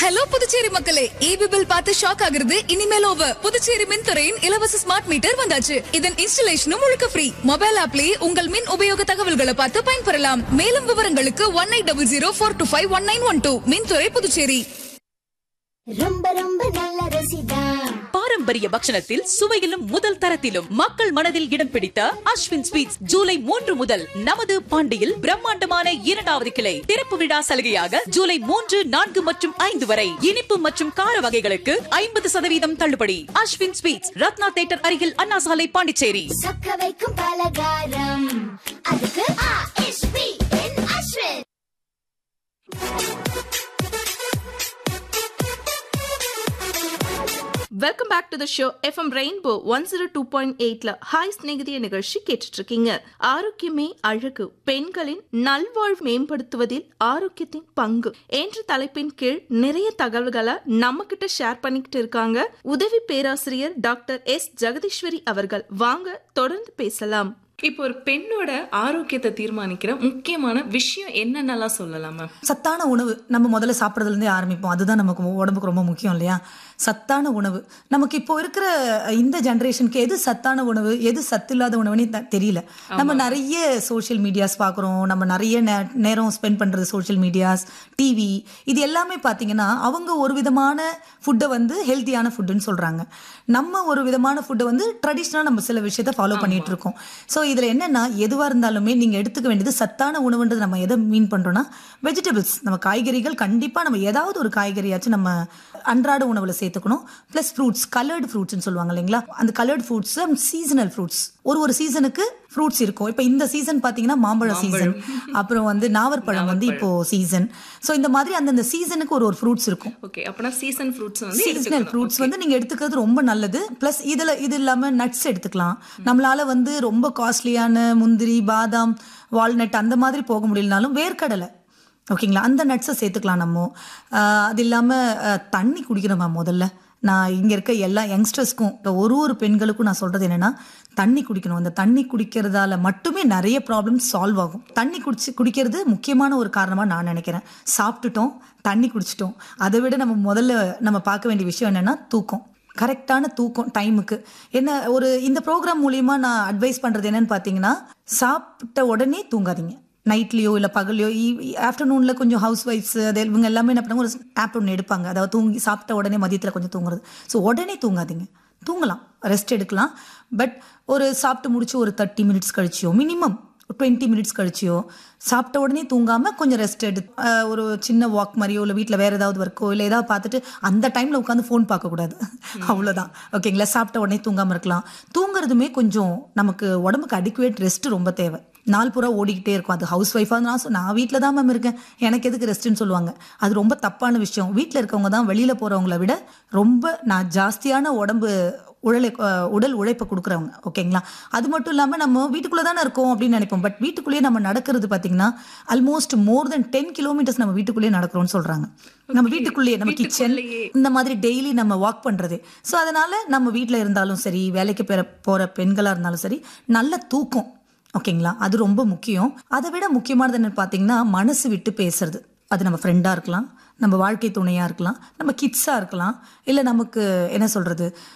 Hello Puducherry மக்களே EB bill பார்த்து shock ஆகுறது இனிமேல் ஓவர் புதுச்சேரி மின்துறையின் இலவச ஸ்மார்ட் மீட்டர் வந்தாச்சு இதன் இன்ஸ்டலேஷனும் முழுக்க ஃப்ரீ மொபைல் ஆப்லயே உங்கள் மின் உபயோக தகவல்களை பார்த்து பயன்பெறலாம் மேலும் விவரங்களுக்கு one eight double zero four two five one nine one two மின்துறை புதுச்சேரி ரொம்ப ரொம்ப நல்ல ருசிதா பாரம்பரிய பக்ஷணத்தில் சுவையிலும் முதல் தரத்திலும் மக்கள் மனதில் இடம் பிடித்த அஸ்வின் ஸ்வீட்ஸ் ஜூலை மூன்று முதல் நமது பாண்டியில் பிரம்மாண்டமான இரண்டாவது கிளை திறப்பு விழா சலுகையாக ஜூலை மூன்று நான்கு மற்றும் ஐந்து வரை இனிப்பு மற்றும் கார வகைகளுக்கு ஐம்பது சதவீதம் தள்ளுபடி அஸ்வின் ஸ்வீட்ஸ் ரத்னா தேட்டர் அருகில் அண்ணா சாலை பாண்டிச்சேரி சொக்க வைக்கும் பலகாரம் அதுக்கு ஆ.எஸ்.பி. என் Ashwin welcome back to the show FM rainbow one zero two point எயிட்ல ஹாய் ஸ்நேகிதிய நிகழ்ச்சி கேட்டுட்டு இருக்கீங்க ஆரோக்கியமே அழகு பெண்களின் நல்வாழ்வு மேம்படுத்துவதில் ஆரோக்கியத்தின் பங்கு என்ற தலைப்பின் கீழ் நிறைய தகவல்களை நம்ம கிட்ட ஷேர் பண்ணிக்கிட்டு இருக்காங்க உதவி பேராசிரியர் டாக்டர் எஸ் ஜெகதீஸ்வரி அவர்கள் வாங்க தொடர்ந்து பேசலாம் இப்போ ஒரு பெண்ணோட ஆரோக்கியத்தை தீர்மானிக்கிற முக்கியமான விஷயம் என்னென்னலாம் சொல்லலாம் மேம் சத்தான உணவு நம்ம முதல்ல சாப்பிட்றதுலேருந்தே ஆரம்பிப்போம் அதுதான் நமக்கு உடம்புக்கு ரொம்ப முக்கியம் இல்லையா சத்தான உணவு நமக்கு இப்போ இருக்கிற இந்த ஜென்ரேஷனுக்கு எது சத்தான உணவு எது சத்து இல்லாத உணவுன்னு த- தெரியல நம்ம நிறைய சோஷியல் மீடியாஸ் பார்க்குறோம் நம்ம நிறைய நே- நேரம் ஸ்பெண்ட் பண்ணுறது சோஷியல் மீடியாஸ் டிவி இது எல்லாமே பார்த்தீங்கன்னா அவங்க ஒரு விதமான ஃபுட்டை வந்து ஹெல்த்தியான ஃபுட்டுன்னு சொல்கிறாங்க நம்ம ஒரு விதமான ஃபுட்டை வந்து ட்ரெடிஷ்னலாக நம்ம சில விஷயத்த ஃபாலோ பண்ணிட்டு இருக்கோம் ஸோ இதில் என்னன்னா எதுவாக இருந்தாலுமே நீங்கள் எடுத்துக்க வேண்டியது சத்தான உணவுன்றது நம்ம எதை மீன் பண்ணுறோன்னா வெஜிடபிள்ஸ் நம்ம காய்கறிகள் கண்டிப்பாக நம்ம ஏதாவது ஒரு காய்கறியாச்சும் நம்ம அன்றாட உணவில் சேர்த்துக்கணும் ப்ளஸ் ஃப்ரூட்ஸ் கலர்டு ஃப்ரூட்ஸ்னு சொல்லுவாங்க இல்லைங்களா அந்த கலர்டு ஃப்ரூட்ஸ் சீசனல் ஃப்ரூட்ஸ் ஒரு ஒரு சீசனுக்கு ஃப்ரூட்ஸ் இருக்கும் இப்போ இந்த சீசன் பார்த்தீங்கன்னா மாம்பழ சீசன் அப்புறம் வந்து நாவற்பழம் வந்து இப்போ சீசன் ஸோ இந்த மாதிரி அந்தந்த சீசனுக்கு ஒரு ஒரு ஃப்ரூட்ஸ் இருக்கும் ஓகே அப்பனா சீசன் ஃப்ரூட்ஸ் வந்து சீசனல் எடுத்துக்கணும். ஃப்ரூட்ஸ் வந்து நீங்க எடுத்துக்கிறது ரொம்ப நல்லது ப்ளஸ் இதுல இது இல்லாம நட்ஸ் எடுத்துக்கலாம் நம்மளால வந்து ரொம்ப காஸ்ட்லியான முந்திரி பாதாம் வால்நட் அந்த மாதிரி போக முடியலனாலும் வேர்க்கடலை ஓகேங்களா அந்த நட்ஸை சேர்த்துக்கலாம் நம்ம ஆஹ் அது இல்லாமல் தண்ணி குடிக்கணும் மேம் முதல்ல நான் இங்கே இருக்க எல்லா யங்ஸ்டர்ஸ்க்கும் இப்போ ஒரு ஒரு பெண்களுக்கும் நான் சொல்கிறது என்னென்னா தண்ணி குடிக்கணும் அந்த தண்ணி குடிக்கிறதால மட்டுமே நிறைய ப்ராப்ளம்ஸ் சால்வ் ஆகும் தண்ணி குடிச்சு குடிக்கிறது முக்கியமான ஒரு காரணமாக நான் நினைக்கிறேன் சாப்பிட்டுட்டோம் தண்ணி குடிச்சிட்டோம் அதை விட நம்ம முதல்ல நம்ம பார்க்க வேண்டிய விஷயம் என்னென்னா தூக்கம் கரெக்டான தூக்கம் டைமுக்கு என்ன ஒரு இந்த ப்ரோக்ராம் மூலியமா நான் அட்வைஸ் பண்றது என்னன்னு பார்த்தீங்கன்னா சாப்பிட்ட உடனே தூங்காதீங்க நைட்லேயோ இல்லை பகல்லையோ ஆஃப்டர்நூனில் கொஞ்சம் ஹவுஸ் ஒய்ஃப்ஸ் அது இவங்க எல்லாமே என்ன பண்ணுவாங்க ஒரு ஆப் ஒன்று எடுப்பாங்க அதாவது தூங்கி சாப்பிட்ட உடனே மதியத்தில் கொஞ்சம் தூங்குறது ஸோ உடனே தூங்காதீங்க தூங்கலாம் ரெஸ்ட் எடுக்கலாம் பட் ஒரு சாப்பிட்டு முடிச்சு ஒரு தேர்ட்டி மினிட்ஸ் கழிச்சியோ மினிமம் டுவெண்ட்டி மினிட்ஸ் கழிச்சியோ சாப்பிட்ட உடனே தூங்காம கொஞ்சம் ரெஸ்ட் எடு அஹ் ஒரு சின்ன வாக் மாதிரியோ இல்லை வீட்டில் வேற ஏதாவது ஒர்க்கோ இல்லை ஏதாவது பார்த்துட்டு அந்த டைம்ல உட்காந்து ஃபோன் பார்க்கக்கூடாது அவ்வளோதான் ஓகேங்களா சாப்பிட்ட உடனே தூங்காம இருக்கலாம் தூங்குறதுமே கொஞ்சம் நமக்கு உடம்புக்கு அடிக்குவேட் ரெஸ்ட் ரொம்ப தேவை நாள் பூரா ஓடிக்கிட்டே இருக்கும் அது ஹவுஸ் ஒய்ஃபாக நான் சொ- நான் வீட்டில் தான் மேம் இருக்கேன் எனக்கு எதுக்கு ரெஸ்ட்டுன்னு சொல்லுவாங்க அது ரொம்ப தப்பான விஷயம் வீட்டில் இருக்கவங்க தான் வெளியில் போகிறவங்கள விட ரொம்ப நான் ஜாஸ்தியான உடம்பு உடலை அஹ் உடல் உழைப்பை கொடுக்குறவங்க ஓகேங்களா அது மட்டும் இல்லாமல் நம்ம வீட்டுக்குள்ளே தானே இருக்கோம் அப்படின்னு நினைப்போம் பட் வீட்டுக்குள்ளேயே நம்ம நடக்கிறது பார்த்தீங்கன்னா almost more then ten kilometers நம்ம வீட்டுக்குள்ளேயே நடக்கிறோம்னு சொல்கிறாங்க நம்ம வீட்டுக்குள்ளேயே நம்ம கிச்சன் இந்த மாதிரி டெய்லி நம்ம வாக் பண்ணுறது ஸோ அதனால நம்ம வீட்டில் இருந்தாலும் சரி வேலைக்கு பெற போகிற பெண்களாக இருந்தாலும் சரி நல்ல தூக்கம் ஓகேங்களா அது ரொம்ப முக்கியம் அதை விட முக்கியமானது என்னன்னு பார்த்தீங்கன்னா மனசு விட்டு பேசுறது அது நம்ம ஃப்ரெண்டாக இருக்கலாம் நம்ம வாழ்க்கை துணையாக இருக்கலாம் நம்ம கிட்ஸாக இருக்கலாம் இல்லை நமக்கு என்ன சொல்கிறது